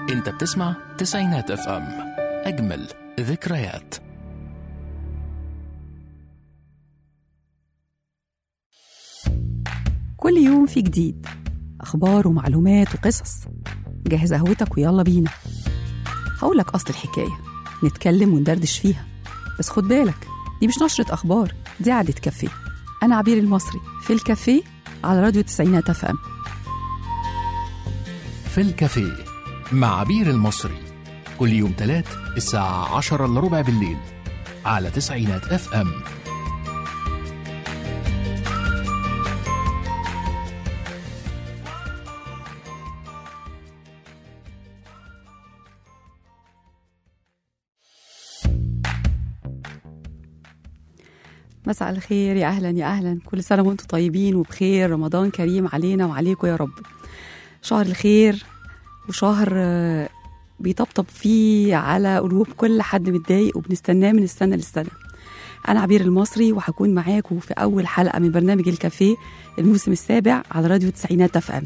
انت بتسمع تسعينات اف ام اجمل ذكريات كل يوم في جديد أخبار ومعلومات وقصص جهز قهوتك ويلا بينا هقولك أصل الحكاية نتكلم وندردش فيها بس خد بالك دي مش نشرة أخبار دي قعدة كافيه أنا عبير المصري في الكافيه على راديو تسعينات اف ام في الكافيه مع عبير المصري كل يوم تلات الساعة عشرة إلا ربع بالليل على تسعينات اف ام مساء الخير يا أهلا يا أهلا كل سنة وانتم طيبين وبخير رمضان كريم علينا وعليكم يا رب شهر الخير وشهر آه، بيطبطب فيه على قلوب كل حد متضايق وبنستناه من السنة للسنة أنا عبير المصري وهكون معاكم في أول حلقة من برنامج الكافيه الموسم السابع على راديو تسعينات اف ام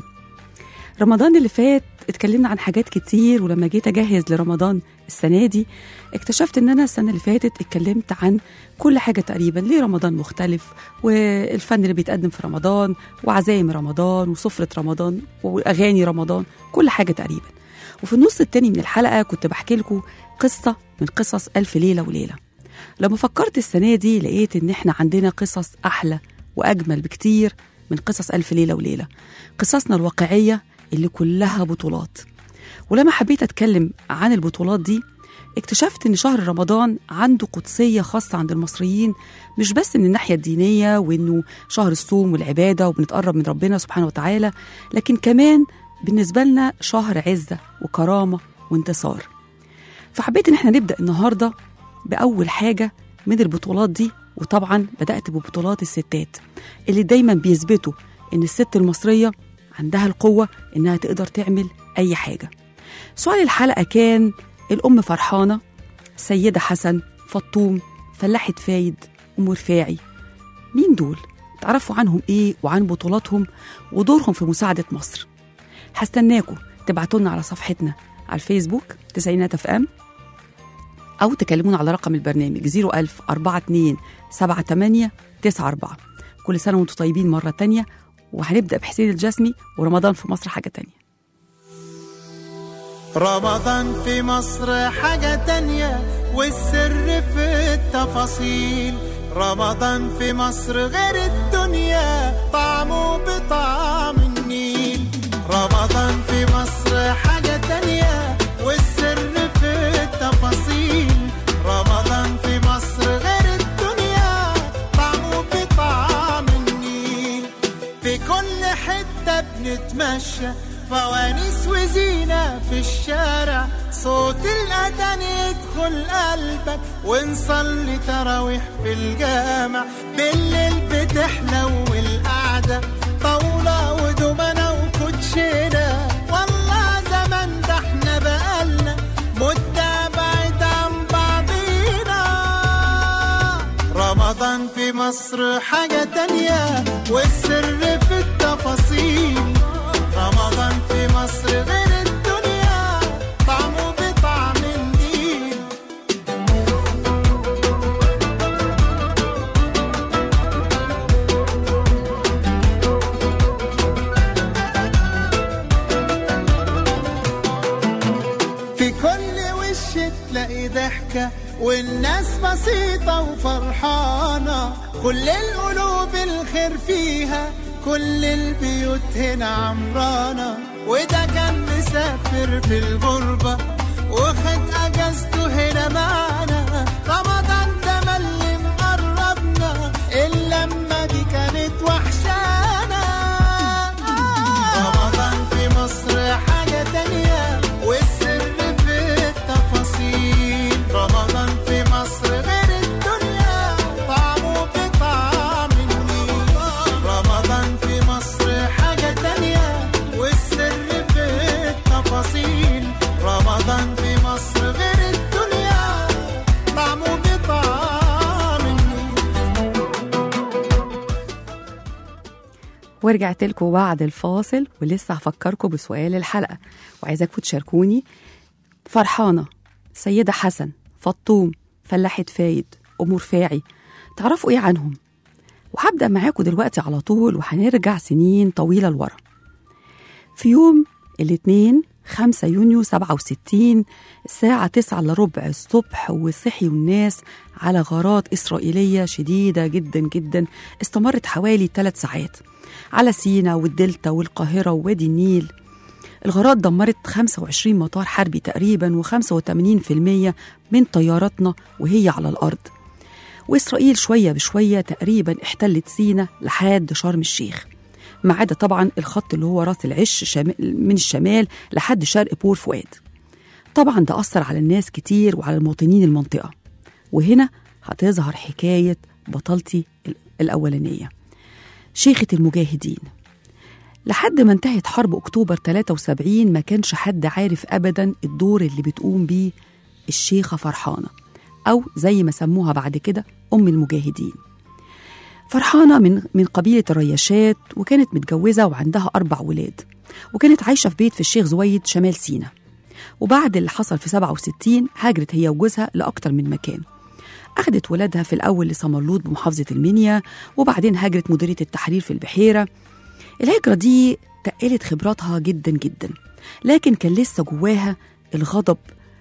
رمضان اللي فات اتكلمنا عن حاجات كتير ولما جيت أجهز لرمضان السنة دي اكتشفت ان انا السنة اللي فاتت اتكلمت عن كل حاجة تقريبا ليه رمضان مختلف والفن اللي بيتقدم في رمضان وعزايم رمضان وسفرة رمضان وأغاني رمضان كل حاجة تقريبا وفي النص التاني من الحلقة كنت بحكي لكم قصة من قصص ألف ليلة وليلة لما فكرت السنة دي لقيت إن إحنا عندنا قصص أحلى وأجمل بكتير من قصص ألف ليلة وليلة قصصنا الواقعية اللي كلها بطولات ولما حبيت أتكلم عن البطولات دي اكتشفت ان شهر رمضان عنده قدسيه خاصه عند المصريين مش بس من الناحيه الدينيه وانه شهر الصوم والعباده وبنتقرب من ربنا سبحانه وتعالى لكن كمان بالنسبه لنا شهر عزه وكرامه وانتصار فحبيت ان احنا نبدا النهارده باول حاجه من البطولات دي وطبعا بدات ببطولات الستات اللي دايما بيثبتوا ان الست المصريه عندها القوه انها تقدر تعمل اي حاجه سؤال الحلقه كان الأم فرحانة سيدة حسن فطوم فلاحة فايد أم رفاعي مين دول؟ تعرفوا عنهم إيه وعن بطولاتهم ودورهم في مساعدة مصر هستناكم تبعتولنا على صفحتنا على الفيسبوك تسعينات اف ام أو تكلمونا على رقم البرنامج 01000 42 78 94 كل سنة وانتم طيبين مرة تانية وهنبدأ بحسين الجسمي ورمضان في مصر حاجة تانية رمضان في مصر حاجة تانية والسر في التفاصيل رمضان في مصر غير الدنيا طعمه بطعم النيل رمضان في مصر حاجة تانية والسر في التفاصيل رمضان في مصر غير الدنيا طعمه بطعم النيل في كل حتة بنتمشى فوانيس وزينة في الشارع صوت الأذان يدخل قلبك ونصلي تراويح في الجامع بالليل بتحلو القعدة طاولة ودومنة وكوتشينة والله زمان ده احنا بقالنا مدة بعيد عن بعضينا رمضان في مصر حاجة تانية والسر في التفاصيل رمضان في مصر غير الدنيا طعمه بطعم النيل في كل وش تلاقي ضحكة والناس بسيطة وفرحانة كل القلوب الخير فيها كل البيوت هنا عمرانة وده كان مسافر في الغربة واخد اجازته هنا معانا رمضان ده ملي مقربنا اللمة دي كانت وحشانا رمضان في مصر حاجة تانية والسر في التفاصيل رمضان في مصر غير الدنيا طعمه بطعم النيل رمضان في مصر حاجة تانية والسر في التفاصيل رمضان في مصر غير الدنيا طعمه بطعم ورجعت لكم بعد الفاصل ولسه هفكركم بسؤال الحلقة وعايزاكم تشاركوني فرحانة سيدة حسن فطوم فلاحة فايد أم رفاعي تعرفوا إيه عنهم؟ وهبدأ معاكم دلوقتي على طول وهنرجع سنين طويلة لورا في يوم الاثنين 5 يونيو 67 الساعة 9 إلا ربع الصبح وصحيوا الناس على غارات إسرائيلية شديدة جدا جدا استمرت حوالي ثلاث ساعات على سينا والدلتا والقاهرة ووادي النيل الغارات دمرت 25 مطار حربي تقريبا و85% من طياراتنا وهي على الأرض وإسرائيل شوية بشوية تقريبا احتلت سينا لحد شرم الشيخ ما عدا طبعا الخط اللي هو راس العش شمال من الشمال لحد شرق بور فؤاد طبعا ده أثر على الناس كتير وعلى المواطنين المنطقة وهنا هتظهر حكاية بطلتي ال- الأولانية شيخة المجاهدين لحد ما انتهت حرب أكتوبر 73 ما كانش حد عارف أبدا الدور اللي بتقوم بيه الشيخة فرحانة أو زي ما سموها بعد كده أم المجاهدين فرحانة من من قبيلة الرياشات وكانت متجوزة وعندها أربع ولاد وكانت عايشة في بيت في الشيخ زويد شمال سينا وبعد اللي حصل في 67 هاجرت هي وجوزها لأكتر من مكان أخدت ولادها في الأول لصملوط بمحافظة المنيا وبعدين هاجرت مديرية التحرير في البحيرة الهجرة دي تقلت خبراتها جدا جدا لكن كان لسه جواها الغضب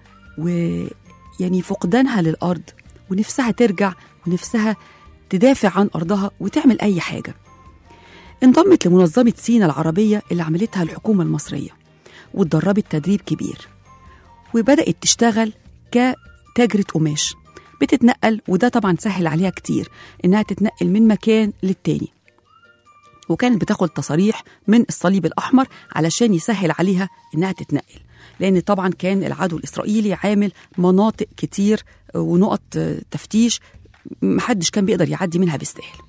ويعني فقدانها للأرض ونفسها ترجع ونفسها تدافع عن أرضها وتعمل أي حاجة انضمت لمنظمة سينا العربية اللي عملتها الحكومة المصرية واتدربت تدريب كبير وبدأت تشتغل كتاجرة قماش بتتنقل وده طبعا سهل عليها كتير إنها تتنقل من مكان للتاني وكانت بتاخد تصاريح من الصليب الأحمر علشان يسهل عليها إنها تتنقل لأن طبعا كان العدو الإسرائيلي عامل مناطق كتير ونقط تفتيش محدش كان بيقدر يعدي منها بالسهل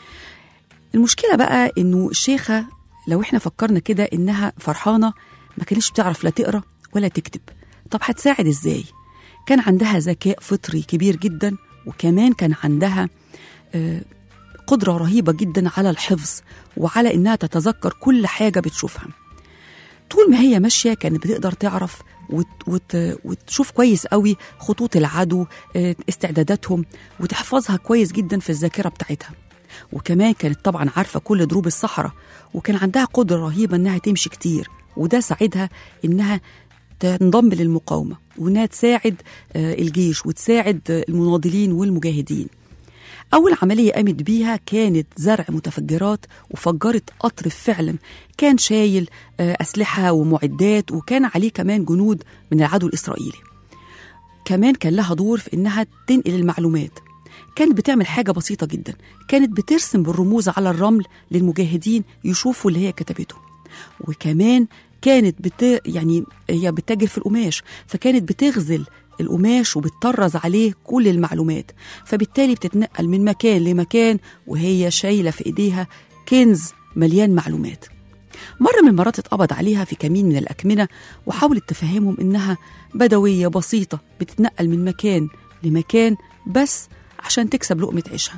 المشكلة بقى إنه الشيخة لو إحنا فكرنا كده إنها فرحانة ما كانتش بتعرف لا تقرأ ولا تكتب طب هتساعد إزاي؟ كان عندها ذكاء فطري كبير جدا وكمان كان عندها آه، قدرة رهيبة جدا على الحفظ وعلى إنها تتذكر كل حاجة بتشوفها طول ما هي ماشية كانت بتقدر تعرف وت وت وتشوف كويس قوي خطوط العدو آه، استعداداتهم وتحفظها كويس جدا في الذاكرة بتاعتها وكمان كانت طبعا عارفة كل دروب الصحراء وكان عندها قدرة رهيبة إنها تمشي كتير وده ساعدها إنها تنضم للمقاومة وإنها تساعد آه، الجيش وتساعد آه، المناضلين والمجاهدين أول عملية قامت بيها كانت زرع متفجرات وفجرت قطر فعلا كان شايل آه، أسلحة ومعدات وكان عليه كمان جنود من العدو الإسرائيلي كمان كان لها دور في إنها تنقل المعلومات كانت بتعمل حاجة بسيطة جدا كانت بترسم بالرموز على الرمل للمجاهدين يشوفوا اللي هي كتبته وكمان كانت بت... يعني هي بتتاجر في القماش فكانت بتغزل القماش وبتطرز عليه كل المعلومات فبالتالي بتتنقل من مكان لمكان وهي شايلة في إيديها كنز مليان معلومات مرة من المرات اتقبض عليها في كمين من الأكمنة وحاولت تفهمهم إنها بدوية بسيطة بتتنقل من مكان لمكان بس عشان تكسب لقمة عيشها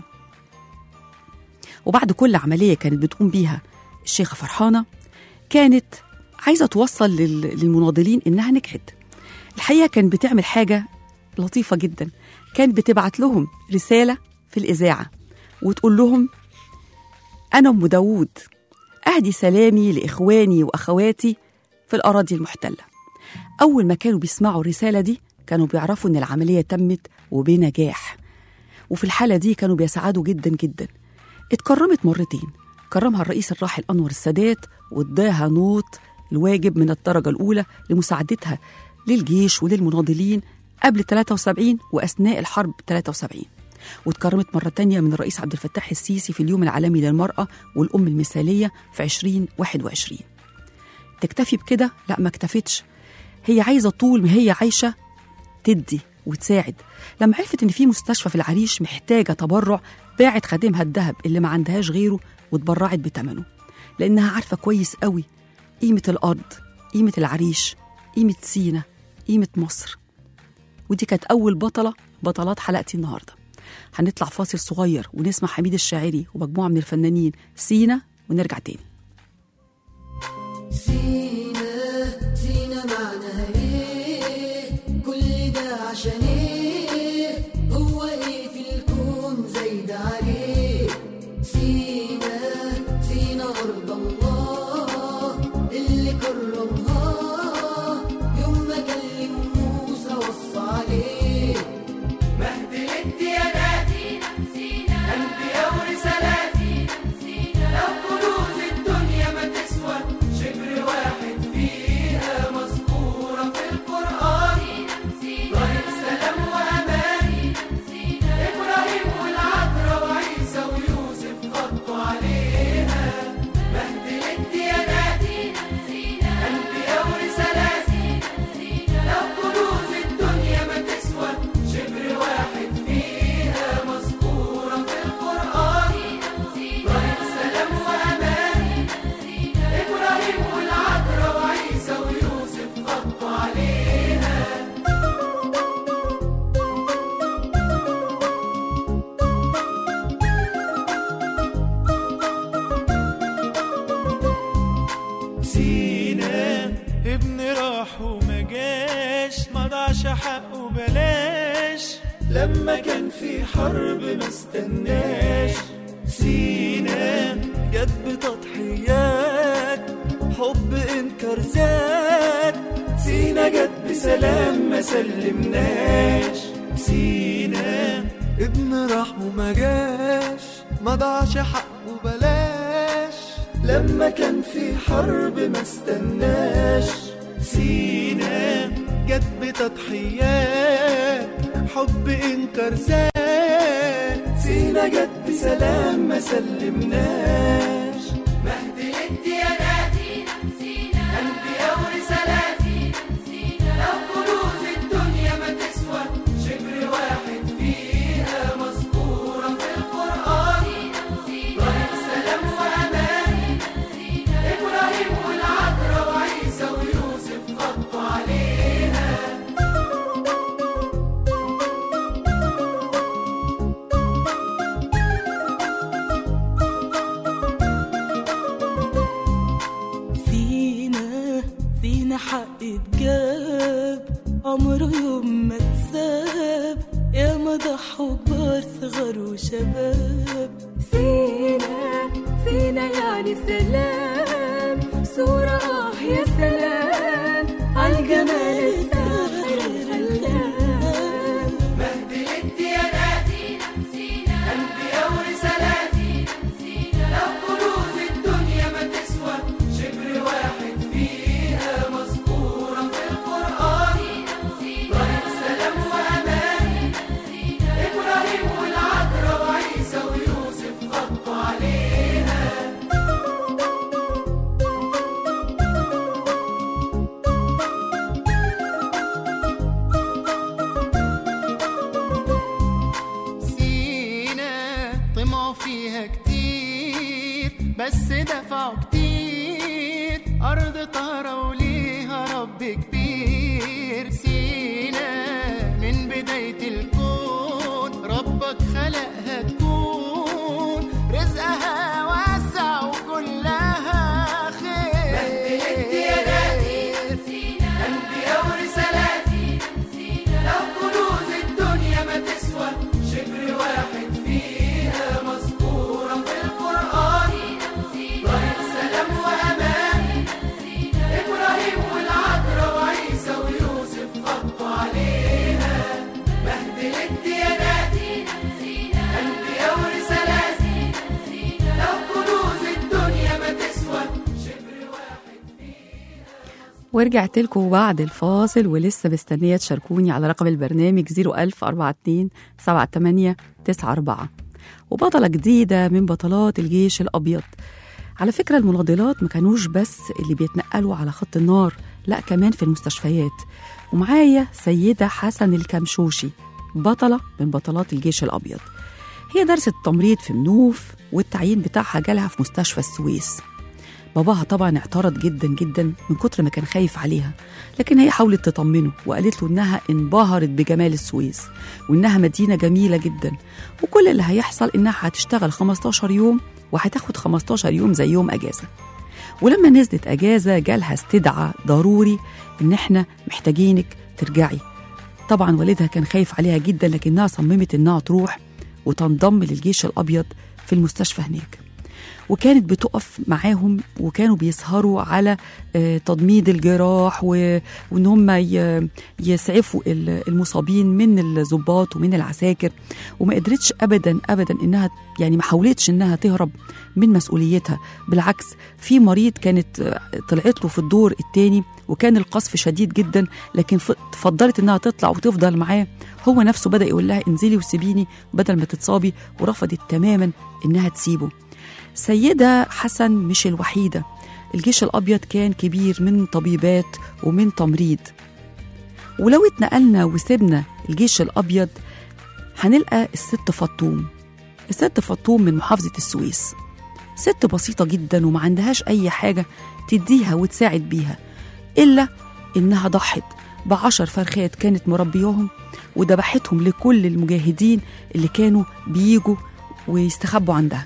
وبعد كل عملية كانت بتقوم بيها الشيخة فرحانة كانت عايزة توصل لل- للمناضلين إنها نجحت الحقيقة كانت بتعمل حاجة لطيفة جدا كانت بتبعت لهم رسالة في الإذاعة وتقول لهم أنا أم داوود أهدي سلامي لإخواني وأخواتي في الأراضي المحتلة أول ما كانوا بيسمعوا الرسالة دي كانوا بيعرفوا إن العملية تمت وبنجاح وفي الحالة دي كانوا بيسعدوا جدا جدا اتكرمت مرتين كرمها الرئيس الراحل أنور السادات واداها نوط الواجب من الدرجة الأولى لمساعدتها للجيش وللمناضلين قبل 73 وأثناء الحرب 73 واتكرمت مرة تانية من الرئيس عبد الفتاح السيسي في اليوم العالمي للمرأة والأم المثالية في 2021 تكتفي بكده؟ لا ما اكتفتش هي عايزة طول ما هي عايشة تدي وتساعد لما عرفت ان في مستشفى في العريش محتاجه تبرع باعت خادمها الذهب اللي ما عندهاش غيره واتبرعت بثمنه لانها عارفه كويس قوي قيمه الارض قيمه العريش قيمه سينا قيمه مصر ودي كانت اول بطله بطلات حلقتي النهارده هنطلع فاصل صغير ونسمع حميد الشاعري ومجموعه من الفنانين سينا ونرجع تاني الله اللي كرمها يوم ما كلم موسى وصى عليه مهد الديانات أنبياء ورسالات لو كنوز الدنيا ما تسوى شبر واحد فيها مذكورة في القرآن إبراهيم سلام وأمان إبراهيم والعذراء وعيسى ويوسف غطوا عليها مهد الديانات أنبياء ورسالات لو كنوز الدنيا ما تسوى شبر واحد فيها مذكورة في القرآن إبراهيم سلام وأمان إبراهيم والعذراء وعيسى ويوسف غطوا عليها سينا ابن راح وما جاش ما ضاعش حقه بلاش لما كان في حرب ما استناش سينا جت بتضحيات حب انكر زاد سينا جت بسلام ما سلمناش سينا ابن راح وما جاش ما ضاعش حقه بلاش لما كان في حرب ما استناش سينا جت بتضحيات حب انكر زاد سينا جت بسلام ما سلمناش مهد الديانات أنبياء ورسالات لو كنوز الدنيا ما تسوى شبر واحد فيها مذكورة في القرآن إبراهيم سلام وأمان إبراهيم والعذراء وعيسى ويوسف غطوا عليها فينا فينا حق اتجاب عمره يوم ما اتساب يا ما ضحوا كبار صغار وشباب فينا فينا يعني سلام صورة آه يا سلام عالجمال الساحر الخلاب مهد الديانات أنبياء ورسالات لو كنوز الدنيا ما تسوى شبر واحد فيها مذكورة في القرآن إبراهيم سلام وأمان إبراهيم والعذراء وعيسى ويوسف غطوا عليها سينا طمعوا فيها كتير بس دفعوا كتير أرض طهرة وليها رب كبير سينا من بداية الكون ربك خلقها تكون رزقها واسع وكلها خير أنبياء ورسالات لو كنوز الدنيا ما تسوى شبر واحد فيها مذكورة في القرآن إبراهيم سلام وأمان إبراهيم والعذراء وعيسى ويوسف غطوا عليها مهد الديانات أنبياء ورسالات لو كنوز الدنيا ما تسوى شبر واحد ورجعت لكم بعد الفاصل ولسه مستنية تشاركوني على رقم البرنامج 01042 78 94 وبطلة جديدة من بطلات الجيش الأبيض على فكرة المناضلات ما كانوش بس اللي بيتنقلوا على خط النار لا كمان في المستشفيات ومعايا سيدة حسن الكمشوشي بطلة من بطلات الجيش الأبيض هي درست التمريض في منوف والتعيين بتاعها جالها في مستشفى السويس باباها طبعا اعترض جدا جدا من كتر ما كان خايف عليها لكن هي حاولت تطمنه وقالت له انها انبهرت بجمال السويس وانها مدينه جميله جدا وكل اللي هيحصل انها هتشتغل 15 يوم وهتاخد 15 يوم زي يوم اجازه ولما نزلت اجازه جالها استدعاء ضروري ان احنا محتاجينك ترجعي طبعا والدها كان خايف عليها جدا لكنها صممت انها تروح وتنضم للجيش الابيض في المستشفى هناك وكانت بتقف معاهم وكانوا بيسهروا على آه، تضميد الجراح و- وان هم ي- يسعفوا ال- المصابين من الضباط ومن العساكر وما قدرتش ابدا ابدا انها يعني ما حاولتش انها تهرب من مسؤوليتها بالعكس في مريض كانت آه، طلعت له في الدور الثاني وكان القصف شديد جدا لكن ف- فضلت انها تطلع وتفضل معاه هو نفسه بدا يقول لها انزلي وسيبيني بدل ما تتصابي ورفضت تماما انها تسيبه سيدة حسن مش الوحيدة الجيش الأبيض كان كبير من طبيبات ومن تمريض ولو اتنقلنا وسيبنا الجيش الأبيض هنلقى الست فطوم الست فطوم من محافظة السويس ست بسيطة جدا وما عندهاش أي حاجة تديها وتساعد بيها إلا إنها ضحت بعشر فرخات كانت مربياهم وذبحتهم لكل المجاهدين اللي كانوا بيجوا ويستخبوا عندها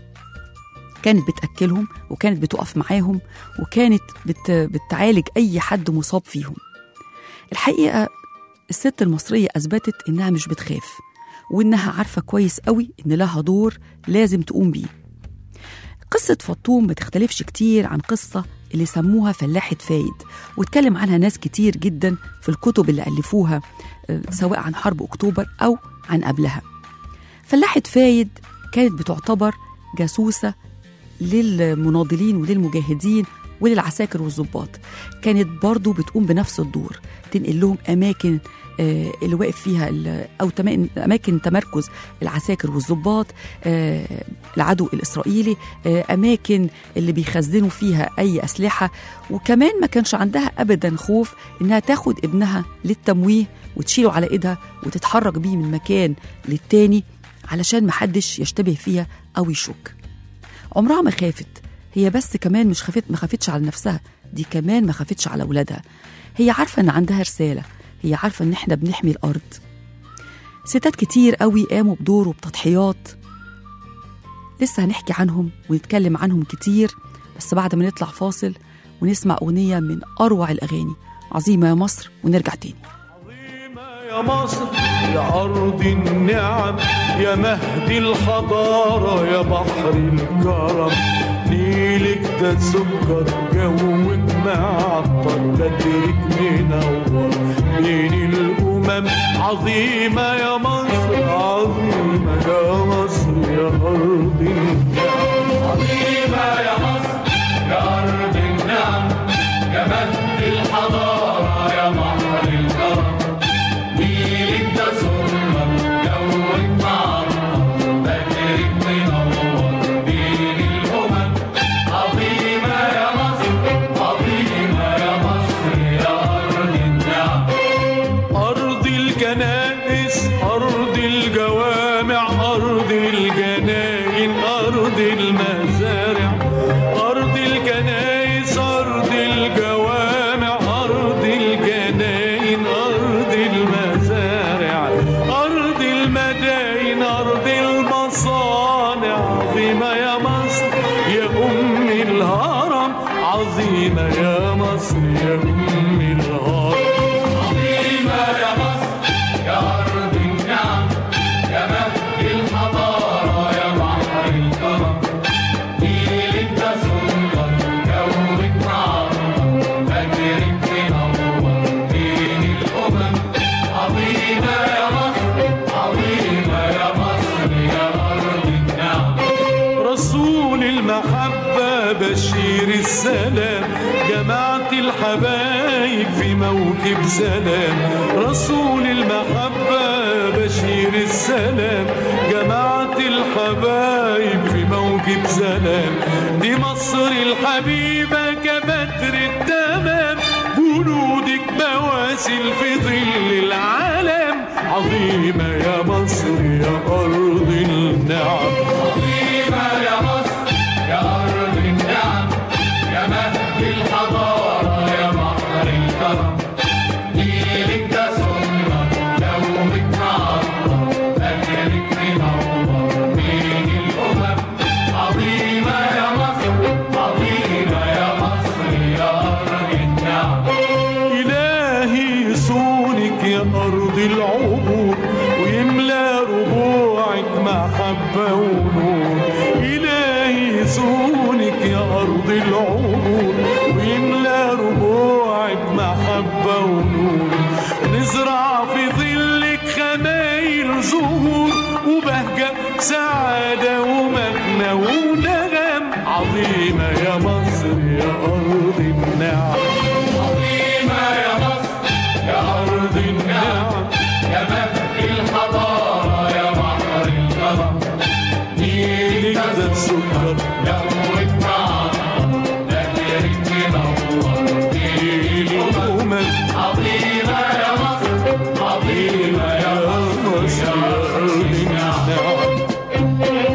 كانت بتأكلهم وكانت بتقف معاهم وكانت بت بتعالج أي حد مصاب فيهم الحقيقة الست المصرية أثبتت إنها مش بتخاف وإنها عارفة كويس قوي إن لها دور لازم تقوم بيه قصة فطوم ما تختلفش كتير عن قصة اللي سموها فلاحة فايد واتكلم عنها ناس كتير جدا في الكتب اللي ألفوها آه، سواء عن حرب أكتوبر أو عن قبلها فلاحة فايد كانت بتعتبر جاسوسة للمناضلين وللمجاهدين وللعساكر والضباط كانت برضو بتقوم بنفس الدور تنقل لهم أماكن آه، اللي واقف فيها ال- أو تما- أماكن تمركز العساكر والضباط آه، العدو الإسرائيلي آه، أماكن اللي بيخزنوا فيها أي أسلحة وكمان ما كانش عندها أبدا خوف إنها تاخد ابنها للتمويه وتشيله على إيدها وتتحرك بيه من مكان للتاني علشان محدش يشتبه فيها أو يشك عمرها ما خافت هي بس كمان مش خافت ما خافتش على نفسها دي كمان ما خافتش على أولادها هي عارفة إن عندها رسالة هي عارفة إن إحنا بنحمي الأرض ستات كتير قوي قاموا بدور وبتضحيات لسه هنحكي عنهم ونتكلم عنهم كتير بس بعد ما نطلع فاصل ونسمع أغنية من أروع الأغاني عظيمة يا مصر ونرجع تاني يا مصر يا أرض النعم يا مهد الحضارة يا بحر الكرم نيلك ده سكر جوك معطر بدرك منور بين الأمم عظيمة يا مصر عظيمة يا مصر يا أرض النعم عظيمة يا مصر يا أرض النعم يا مهد الحضارة يا بحر الكرم نيلك ده سمر جوك معمر بدرك منور بين الأمم عظيمة يا مصر عظيمة يا مصر يا أرض النعم أرض الكنائس أرض الجوامع أرض الجناين أرض المزارع أرض الكنائس أرض الجوامع أرض الجناين أرض المزارع أرض المداين أرض المصانع عظيمة يا مصر يا أم الهرم عظيمة يا مصر يا أم الهرم عظيمة يا مصر يا أرض النعم يا مهد الحضارة يا بحر الكرم نيلك ده سلطة جوك معمر بدرك منور بين الأمم عظيمة يا مصر عظيمة يا مصر يا أرض النعم رسول المحبة بشير السلام جماعة الحبايب في موكب سلام رسول المحبة بشير السلام جماعة الحبايب في موكب سلام دي مصر الحبيبة كبدر التمام جنودك بواسل في ظل العالم عظيمة يا مصر يا أرض النعم عظيمة يا مصر يا أرض النعم يا مهد الحضارة يا بحر الكرم نيلك ده سنة جوك معطر أجلك منور بين الأمم عظيمة يا مصر عظيمة يا مصر يا أرض النعم إلهي يصونك يا أرض العبور ويملى ربوعك محبة ونور إلهي يصونك سعادة ومغنى ونغم عظيمة يا مصر يا أرض النعم عظيمة يا مصر يا أرض النعم يا مهد الحضارة يا بحر الكرم نيلك نجد السكر يروي الطعام نهرك منور نيل الأمم الأمم عظيمة يا مصر عظيمة يا مصر يا أرض النعم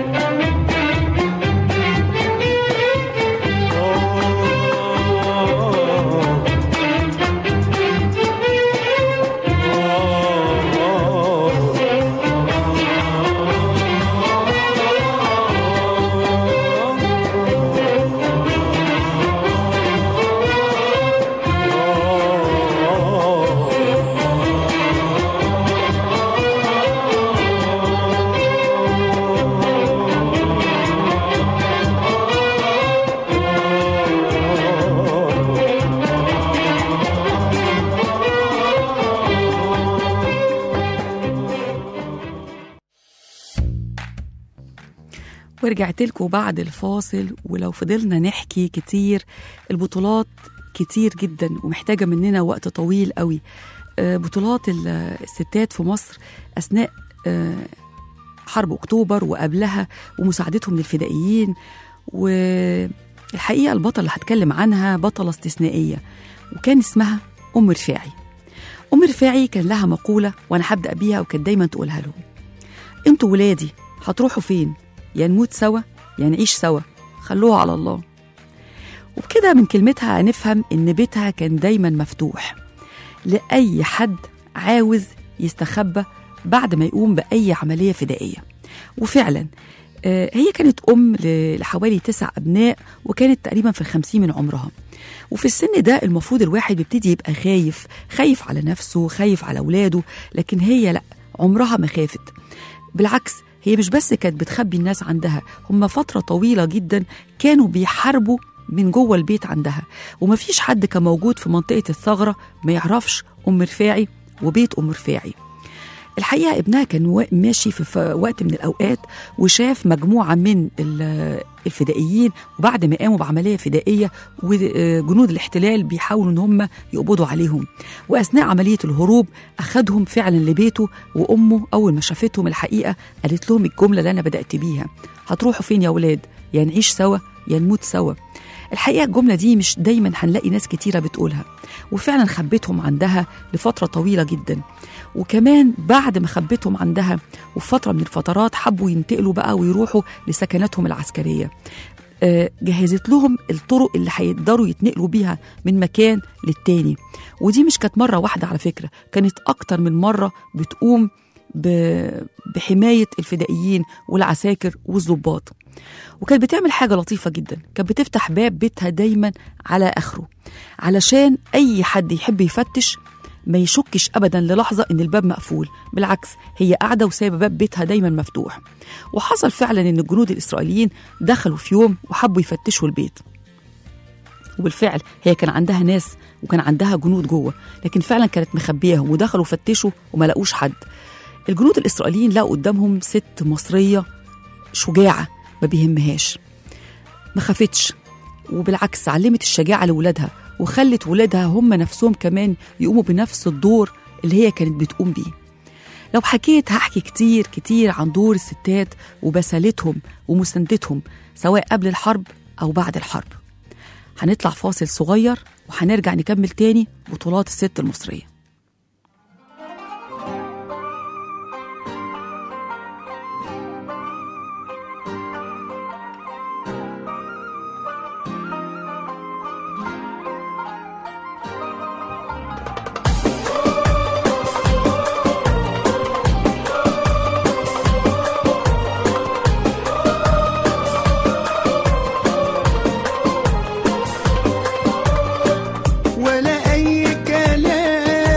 ورجعت لكم بعد الفاصل ولو فضلنا نحكي كتير البطولات كتير جدا ومحتاجة مننا وقت طويل قوي آه، بطولات ال- الستات في مصر أثناء آه، حرب أكتوبر وقبلها ومساعدتهم للفدائيين والحقيقة البطلة اللي هتكلم عنها بطلة استثنائية وكان اسمها أم رفاعي أم رفاعي كان لها مقولة وأنا هبدأ بيها وكانت دايما تقولها لهم انتوا ولادي هتروحوا فين يا نموت سوا يا نعيش سوا خلوها على الله وبكده من كلمتها هنفهم ان بيتها كان دايما مفتوح لأي حد عاوز يستخبى بعد ما يقوم بأي عملية فدائية وفعلا آه، هي كانت أم ل- لحوالي تسع أبناء وكانت تقريبا في الخمسين من عمرها وفي السن ده المفروض الواحد بيبتدي يبقى خايف خايف على نفسه خايف على أولاده لكن هي لأ عمرها ما خافت بالعكس هي مش بس كانت بتخبي الناس عندها هم فترة طويلة جدا كانوا بيحاربوا من جوه البيت عندها ومفيش حد كان موجود في منطقة الثغرة ما يعرفش أم رفاعي وبيت أم رفاعي الحقيقة ابنها كان وا- ماشي في ف- وقت من الأوقات وشاف مجموعة من ال- الفدائيين وبعد ما قاموا بعملية فدائية وجنود الاحتلال بيحاولوا إن هم يقبضوا عليهم وأثناء عملية الهروب أخدهم فعلا لبيته وأمه أول ما شافتهم الحقيقة قالت لهم الجملة اللي أنا بدأت بيها هتروحوا فين يا ولاد يا نعيش سوا يا نموت سوا الحقيقة الجملة دي مش دايما هنلاقي ناس كتيرة بتقولها وفعلا خبتهم عندها لفترة طويلة جدا وكمان بعد ما خبتهم عندها وفي فترة من الفترات حبوا ينتقلوا بقى ويروحوا لسكناتهم العسكرية آه، جهزت لهم الطرق اللي هيقدروا يتنقلوا بيها من مكان للتاني ودي مش كانت مرة واحدة على فكرة كانت أكتر من مرة بتقوم ب- بحماية الفدائيين والعساكر والضباط وكانت بتعمل حاجة لطيفة جدا كانت بتفتح باب بيتها دايما على آخره علشان أي حد يحب يفتش ما يشكش ابدا للحظه ان الباب مقفول بالعكس هي قاعده وسايبه باب بيتها دايما مفتوح وحصل فعلا ان الجنود الاسرائيليين دخلوا في يوم وحبوا يفتشوا البيت وبالفعل هي كان عندها ناس وكان عندها جنود جوه لكن فعلا كانت مخبياهم ودخلوا فتشوا وما لقوش حد الجنود الاسرائيليين لقوا قدامهم ست مصريه شجاعه ما بيهمهاش ما خافتش وبالعكس علمت الشجاعه لولادها وخلت ولادها هم نفسهم كمان يقوموا بنفس الدور اللي هي كانت بتقوم بيه لو حكيت هحكي كتير كتير عن دور الستات وبسالتهم ومساندتهم سواء قبل الحرب أو بعد الحرب هنطلع فاصل صغير وهنرجع نكمل تاني بطولات الست المصرية ولا اي كلام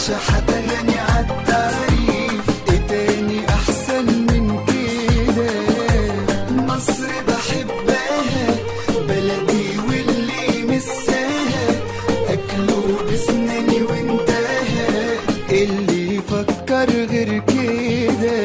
شحات أغاني عالتعريف إيه تاني أحسن من كده مصر بحبها بلدي واللي مساها أكله بسناني وانتهى اللي يفكر غير كده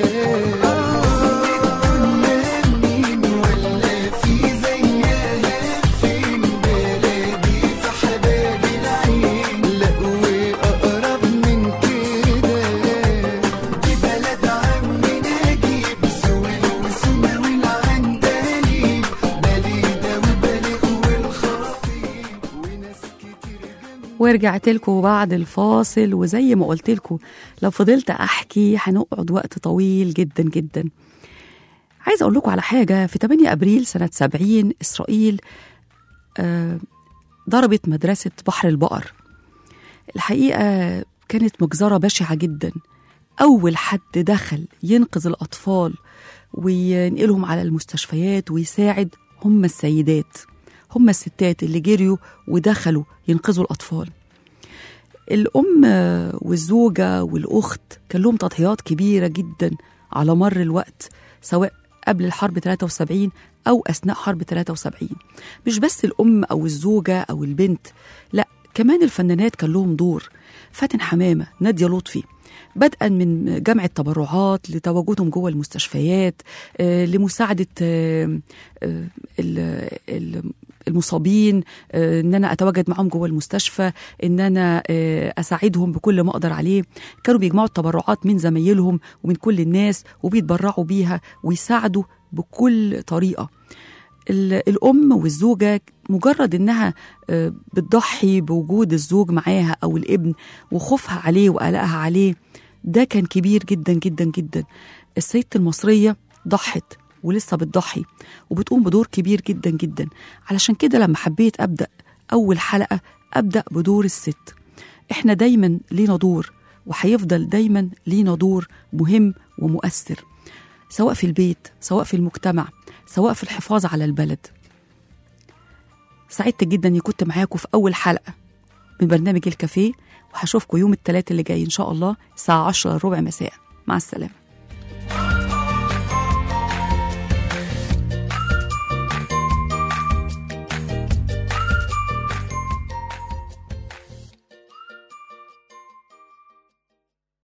مين ولا في زيها فين بلدي في حباب العين لا وأقرب من كده دي بلد عمي نجيب سويل وسمر والعندليب بليدة وبليغ والخطيب وناس كتير جنب ورجعت لكم بعد الفاصل وزي ما قلت لكم لو فضلت احكي هنقعد وقت طويل جدا جدا عايزه اقول لكم على حاجه في 8 ابريل سنه 70 اسرائيل آه ضربت مدرسه بحر البقر الحقيقه كانت مجزره بشعه جدا اول حد دخل ينقذ الاطفال وينقلهم على المستشفيات ويساعد هم السيدات هم الستات اللي جريوا ودخلوا ينقذوا الأطفال الأم والزوجة والأخت كان لهم تضحيات كبيرة جدا على مر الوقت سواء قبل الحرب 73 أو أثناء حرب 73 مش بس الأم أو الزوجة أو البنت لا كمان الفنانات كان لهم دور فاتن حمامة نادية لطفي بدءا من جمع التبرعات لتواجدهم جوه المستشفيات آه، لمساعدة آه، آه، ال- ال- المصابين آه، ان انا اتواجد معاهم جوه المستشفى ان انا آه، اساعدهم بكل ما اقدر عليه كانوا بيجمعوا التبرعات من زمايلهم ومن كل الناس وبيتبرعوا بيها ويساعدوا بكل طريقه ال- الام والزوجه مجرد انها آه، بتضحي بوجود الزوج معاها او الابن وخوفها عليه وقلقها عليه ده كان كبير جدا جدا جدا الست المصريه ضحت ولسه بتضحي وبتقوم بدور كبير جدا جدا علشان كده لما حبيت ابدا اول حلقه ابدا بدور الست احنا دايما لينا دور وهيفضل دايما لينا دور مهم ومؤثر سواء في البيت سواء في المجتمع سواء في الحفاظ على البلد سعدت جدا اني كنت معاكم في اول حلقه من برنامج الكافيه وهشوفكم يوم الثلاث اللي جاي ان شاء الله الساعه 10 ربع مساء مع السلامه